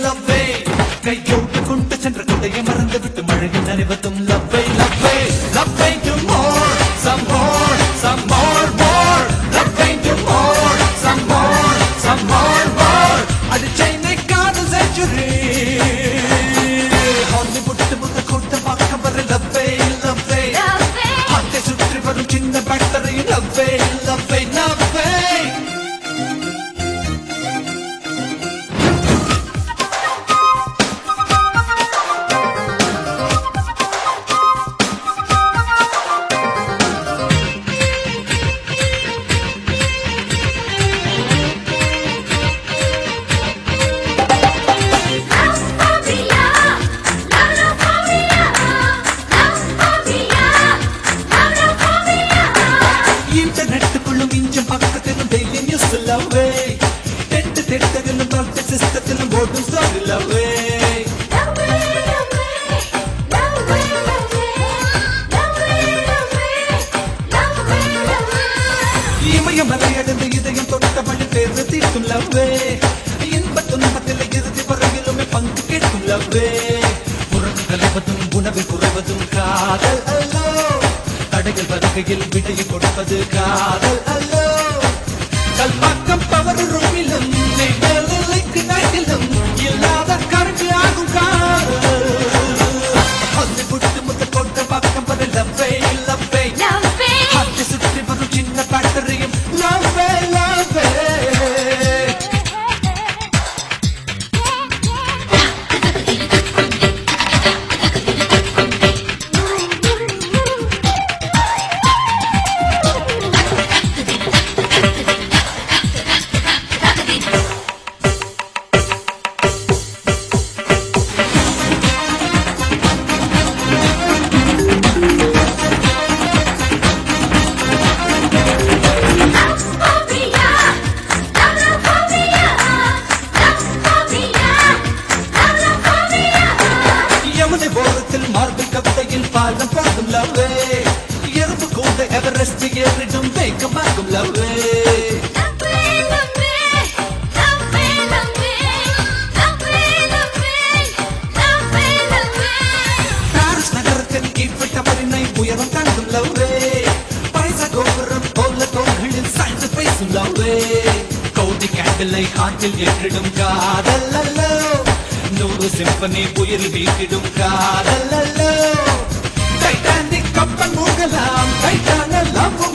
லவ்வே கையோடு கொண்டு சென்ற கொண்டையை மறந்து விட்டு மழையில் நனைவதும் லவ்வே லவ்வே லவ்வே to more some more some more more லவ்வே to more some more some more more அது சென்னை காதல் செஞ்சுரி ஹாலிவுட் முதல் கூட்டம் பார்க்க வர லவ்வே லவ்வே அதை சுற்றி வரும் சின்ன பேட்டரி லவ்வே லவ்வே லவ்வே ഇന്റർനെറ്റുക്കുള്ളും ഇഞ്ചും പക്കത്തിലും ഡെയിലി ന്യൂസ് ലവേ തെറ്റ് തെറ്റതിലും ഭക്ത സിസ്റ്റത്തിലും ഓടും സ്റ്റോറി ലവേ இமயம் வரையடைந்து இதயம் தொட்ட மழை தேர்ந்து தீர்க்கும் லவ்வே இன்ப துன்பத்தில் இறுதி வரையிலுமே பங்கு கேட்கும் லவ்வே உறவு கலைவதும் உணவில் குறைவதும் காதல் அல்லோ தடைகள் வருகையில் விடையை கொடுப்பது காதல் அல்லோ கல்பாக்கம் பவர் ரூமிலும் நெய்தலுக்கு நாட்டிலும் இல்லாத கரண்டு ஆகும் காதல் ஹாலிவுட் முதல் கொண்ட பக்கம் வரை லவ்வே லவ்வே ஹார்ட் சுற்றி வரும் சின்ன பேட்டரியும் லவ்வே லவ்வே யமுனை போரத்தில் மார்பிள் கவிதையில் பாலம் பாடும் லவ்வே எறும்பு கூட எவரெஸ்ட் ஏறிடும் வேகமாகும் லவ்வே பாரிஸ் நகரத்தில் ஈஃபில் டவரினை உயரம் தாண்டும் லவ்வே பைச கோபுரம் போல தோள்களில் சாய்ந்து பேசும் லவ்வே கோடி கேண்டிலை காற்றில் ஏற்றிடும் காதல் அல்லோ நூறு சிம்பனி புயல் வீட்டிடும் காதல் அல்லோ டைட்டானிக் கப்பல் மூழ்கலாம் டைட்டான லவ்